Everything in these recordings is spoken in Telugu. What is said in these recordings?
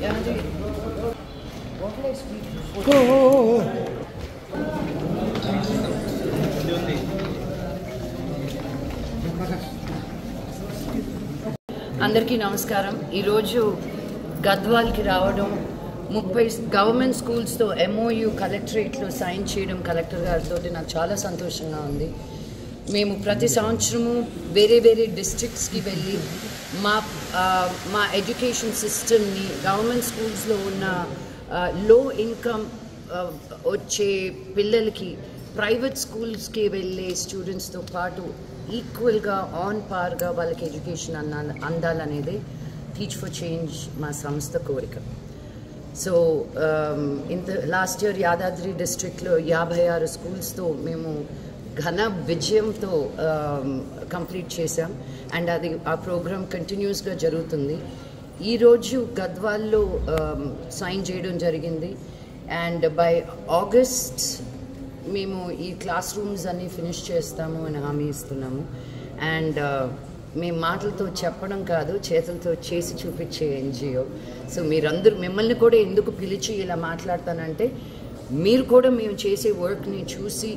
ఓ ఓ, ఓ, ఓ. అందరికీ నమస్కారం ఈరోజు గద్వాల్కి రావడం ముప్పై గవర్నమెంట్ స్కూల్స్తో ఎంఓయు కలెక్టరేట్లో సైన్ చేయడం కలెక్టర్ గారితో నాకు చాలా సంతోషంగా ఉంది మేము ప్రతి సంవత్సరము వేరే వేరే డిస్ట్రిక్ట్స్కి వెళ్ళి మా ఆ, మా ఎడ్యుకేషన్ సిస్టమ్ని గవర్నమెంట్ స్కూల్స్లో ఉన్న లో ఇన్కమ్ వచ్చే పిల్లలకి ప్రైవేట్ స్కూల్స్కి వెళ్ళే స్టూడెంట్స్తో పాటు ఈక్వల్గా ఆన్ పార్గా వాళ్ళకి ఎడ్యుకేషన్ అన్నా అందాలనేది టీచ్ ఫర్ చేంజ్ మా సంస్థ కోరిక సో ఇంత లాస్ట్ ఇయర్ యాదాద్రి డిస్ట్రిక్ట్లో యాభై ఆరు స్కూల్స్తో మేము ఘన విజయంతో కంప్లీట్ చేశాం అండ్ అది ఆ ప్రోగ్రామ్ కంటిన్యూస్గా జరుగుతుంది ఈరోజు గద్వాల్లో సైన్ చేయడం జరిగింది అండ్ బై ఆగస్ట్ మేము ఈ క్లాస్ రూమ్స్ అన్నీ ఫినిష్ చేస్తాము అని హామీ ఇస్తున్నాము అండ్ మేము మాటలతో చెప్పడం కాదు చేతులతో చేసి చూపించే ఎన్జిఓ సో మీరందరూ మిమ్మల్ని కూడా ఎందుకు పిలిచి ఇలా మాట్లాడతానంటే మీరు కూడా మేము చేసే వర్క్ని చూసి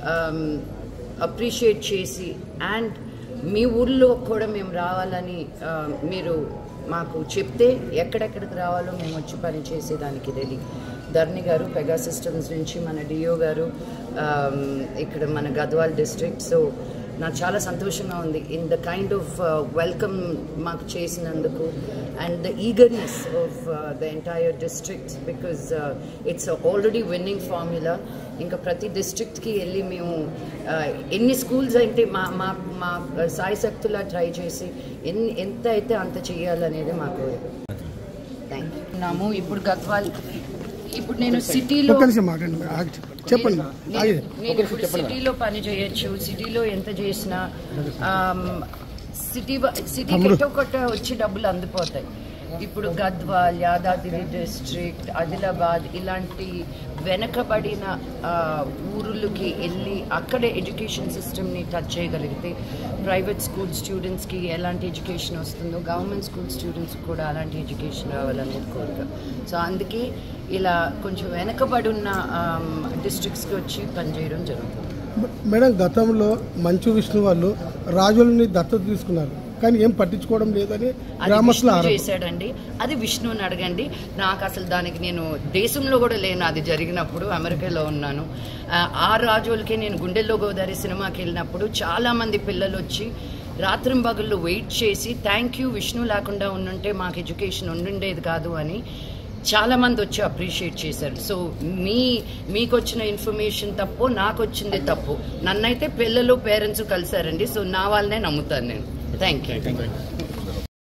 అప్రిషియేట్ చేసి అండ్ మీ ఊళ్ళో కూడా మేము రావాలని ఆ, మీరు మాకు చెప్తే ఎక్కడెక్కడికి రావాలో మేము వచ్చి పని చేసేదానికి రెడీ ధర్ని గారు పెగా సిస్టమ్స్ నుంచి మన డిఓ గారు ఆమ్, ఇక్కడ మన గద్వాల్ డిస్ట్రిక్ట్ సో నాకు చాలా సంతోషంగా ఉంది in the kind of welcome మాకు చేసినందుకు and the eagerness of the entire district because it's already winning formula ఇంకా ప్రతి డిస్ట్రిక్ట్కి వెళ్ళి మేము uh, ఎన్ని స్కూల్స్ అయితే మా మా మా సాయశక్తులా ట్రై చేసి ఎన్ని ఎంత అయితే అంత చేయాలనేది మా కోరిక థ్యాంక్ యూ నాము ఇప్పుడు గద్వాల్ ఇప్పుడు నేను సిటీలో ఒక్క నిమిషం మాట్లాడండి ఆగి చెప్పండి చెప్పండి ఆగి నేను- నేను ఇప్పుడు సిటీలో పని చేయొచ్చు సిటీలో ఎంత చేసినా ఆమ్, సిటీ వ- సిటీకి ఎటో కొట్ట వచ్చి డబ్బులు అందిపోతాయి ఇప్పుడు గద్వాల్ యాదాద్రి డిస్ట్రిక్ట్ ఆదిలాబాద్ ఇలాంటి వెనకబడిన ఆ, ఊరులకి వెళ్ళి అక్కడ ఎడ్యుకేషన్ సిస్టమ్ని టచ్ చేయగలిగితే ప్రైవేట్ స్కూల్ స్టూడెంట్స్కి ఎలాంటి ఎడ్యుకేషన్ వస్తుందో గవర్నమెంట్ స్కూల్ స్టూడెంట్స్ కూడా అలాంటి ఎడ్యుకేషన్ రావాలనేది కోరిక సో అందుకే ఇలా కొంచెం వెనకబడి ఉన్న డిస్ట్రిక్ట్స్కి వచ్చి పనిచేయడం జరుగుతుంది మేడం గతంలో మంచు విష్ణు వాళ్ళు రాజులని దత్తత తీసుకున్నారు కానీ ఏం పట్టించుకోవడం లేదని అది గ్రామస్తుల విష్ణు ఆరోపణ చేశాడండి అది విష్ణుని అడగండి నాకు అసలు దానికి నేను దేశంలో కూడా లేను అది జరిగినప్పుడు అమెరికాలో ఉన్నాను ఆ, ఆ రాజులకే నేను గుండెల్లో గోదావరి సినిమాకి వెళ్ళినప్పుడు చాలా మంది పిల్లలు వచ్చి రాత్రింబగళ్ళు వెయిట్ చేసి థ్యాంక్ యూ విష్ణు లేకుండా ఉండుంటే మాకు ఎడ్యుకేషన్ ఉండుండేది కాదు అని చాలా మంది వచ్చి అప్రిషియేట్ చేశారు సో మీ మీకు వచ్చిన ఇన్ఫర్మేషన్ తప్పు నాకు వచ్చింది తప్పు నన్నైతే పిల్లలు పేరెంట్స్ కలిశారండి సో నా వాళ్ళనే నమ్ముతాను నేను థ్యాంక్ యూ